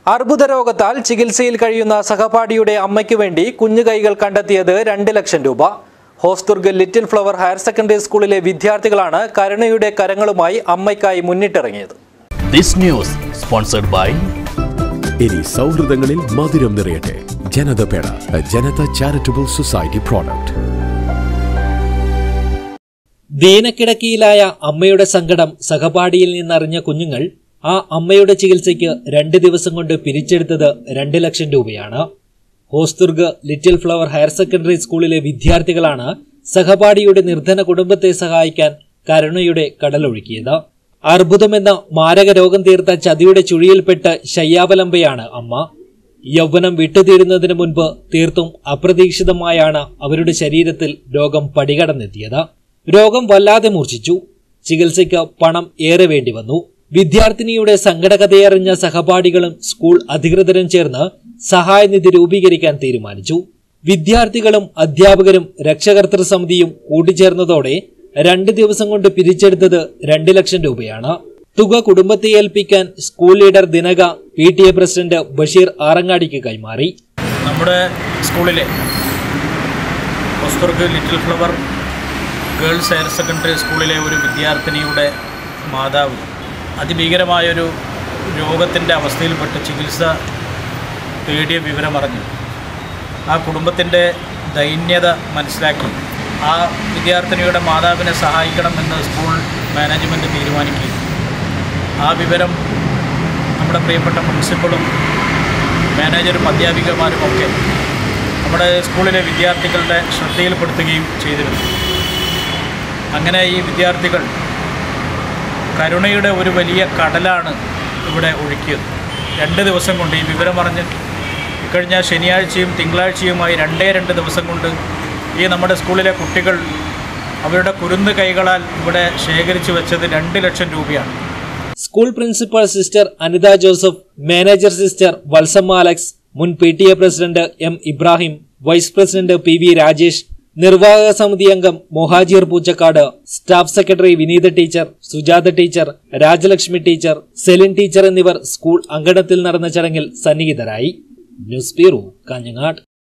അർബുദ രോഗത്താൽ ചികിത്സയിൽ കഴിയുന്ന സഹപാഠിയുടെ അമ്മയ്ക്ക് വേണ്ടി കുഞ്ഞുകൈകൾ കണ്ടെത്തിയത് രണ്ട് ലക്ഷം രൂപ Hosdurg little flower higher secondary സ്കൂളിലെ വിദ്യാർത്ഥികളാണ് കരുണയുടെ കരങ്ങളുമായി അമ്മയ്ക്കായി മുന്നിട്ടിറങ്ങിയത് ദിസ് ന്യൂസ് സ്പോൺസർഡ് ബൈ ഇനി സൗഹൃദങ്ങളിൽ മധുരം നിറയട്ടെ ജനത പേട ജനത ചാരിറ്റബിൾ സൊസൈറ്റി പ്രോഡക്റ്റ് ദീനക്കിടക്കിയിലായ അമ്മയുടെ സങ്കടം സഹപാഠിയിൽ നിന്നറിഞ്ഞ കുഞ്ഞുങ്ങൾ ആ അമ്മയുടെ ചികിത്സയ്ക്ക് രണ്ട് ദിവസം കൊണ്ട് പിരിച്ചെടുത്തത് രണ്ട് ലക്ഷം രൂപയാണ് Hosdurg little flower higher secondary സ്കൂളിലെ വിദ്യാർത്ഥികളാണ് സഹപാഠിയുടെ നിർധന കുടുംബത്തെ സഹായിക്കാൻ കരുണയുടെ കടലൊഴുക്കിയത് അർബുദമെന്ന മാരക രോഗം തീർത്ത ചതിയുടെ ചുഴിയിൽപ്പെട്ട് ശയ്യാവലംബയാണ് അമ്മ യൗവനം വിട്ടുതീരുന്നതിന് മുൻപ് തീർത്തും അപ്രതീക്ഷിതമായാണ് അവരുടെ ശരീരത്തിൽ രോഗം പടികടന്നെത്തിയത് രോഗം വല്ലാതെ മൂർച്ഛിച്ചു ചികിത്സയ്ക്ക് പണം ഏറെ വേണ്ടി വന്നു വിദ്യാർത്ഥിനിയുടെ സങ്കടകഥയറിഞ്ഞ സഹപാഠികളും സ്കൂൾ അധികൃതരും ചേർന്ന് സഹായനിധി രൂപീകരിക്കാൻ തീരുമാനിച്ചു വിദ്യാർത്ഥികളും അധ്യാപകരും രക്ഷകർത്തൃ സമിതിയും കൂട്ടിച്ചേർന്നതോടെ രണ്ട് ദിവസം കൊണ്ട് പിരിച്ചെടുത്തത് രണ്ട് ലക്ഷം രൂപയാണ് തുക കുടുംബത്തെ ഏൽപ്പിക്കാൻ school leader Dinaka P T A president Basheer ആറങ്ങാടിക്ക് കൈമാറി നമ്മുടെ സ്കൂളിലെ Hosdurg little flower girls higher secondary സ്കൂളിലെ ഒരു വിദ്യാർത്ഥിനിയുടെ മാതാവ് അതിഭീകരമായൊരു രോഗത്തിൻ്റെ അവസ്ഥയിൽപ്പെട്ട് ചികിത്സ തേടിയ വിവരമറിഞ്ഞു ആ കുടുംബത്തിൻ്റെ ദൈന്യത മനസ്സിലാക്കി ആ വിദ്യാർത്ഥിനിയുടെ മാതാവിനെ സഹായിക്കണമെന്ന് സ്കൂൾ മാനേജ്മെൻറ്റ് തീരുമാനിക്കുകയും ആ വിവരം നമ്മുടെ പ്രിയപ്പെട്ട പ്രിൻസിപ്പളും മാനേജരും അധ്യാപികമാരും ഒക്കെ നമ്മുടെ സ്കൂളിലെ വിദ്യാർത്ഥികളുടെ ശ്രദ്ധയിൽപ്പെടുത്തുകയും ചെയ്തിരുന്നു അങ്ങനെ ഈ വിദ്യാർത്ഥികൾ കരുണയുടെ ഒരു വലിയ കടലാണ് ഇവിടെ ഒഴുക്കിയത് രണ്ട് ദിവസം കൊണ്ട് ഈ വിവരം അറിഞ്ഞ് ഇക്കഴിഞ്ഞ ശനിയാഴ്ചയും തിങ്കളാഴ്ചയുമായി രണ്ടേ രണ്ട് ദിവസം കൊണ്ട് ഈ നമ്മുടെ സ്കൂളിലെ കുട്ടികൾ അവരുടെ കുരുന്ന് കൈകളാൽ ഇവിടെ ശേഖരിച്ചു വെച്ചത് രണ്ട് ലക്ഷം രൂപയാണ് school principal sister Anitha Joseph manager sister Valsamma Alex മുൻ P T A president M Ibrahim vice president P V Rajesh നിർവാഹക സമിതി അംഗം Mohajir Poochakkad staff secretary Vineetha teacher Sujatha teacher Rajalakshmi teacher Celine teacher എന്നിവർ സ്കൂൾ അങ്കണത്തിൽ നടന്ന ചടങ്ങിൽ സന്നിഹിതരായി ന്യൂസ് ബ്യൂറോ കാഞ്ഞങ്ങാട്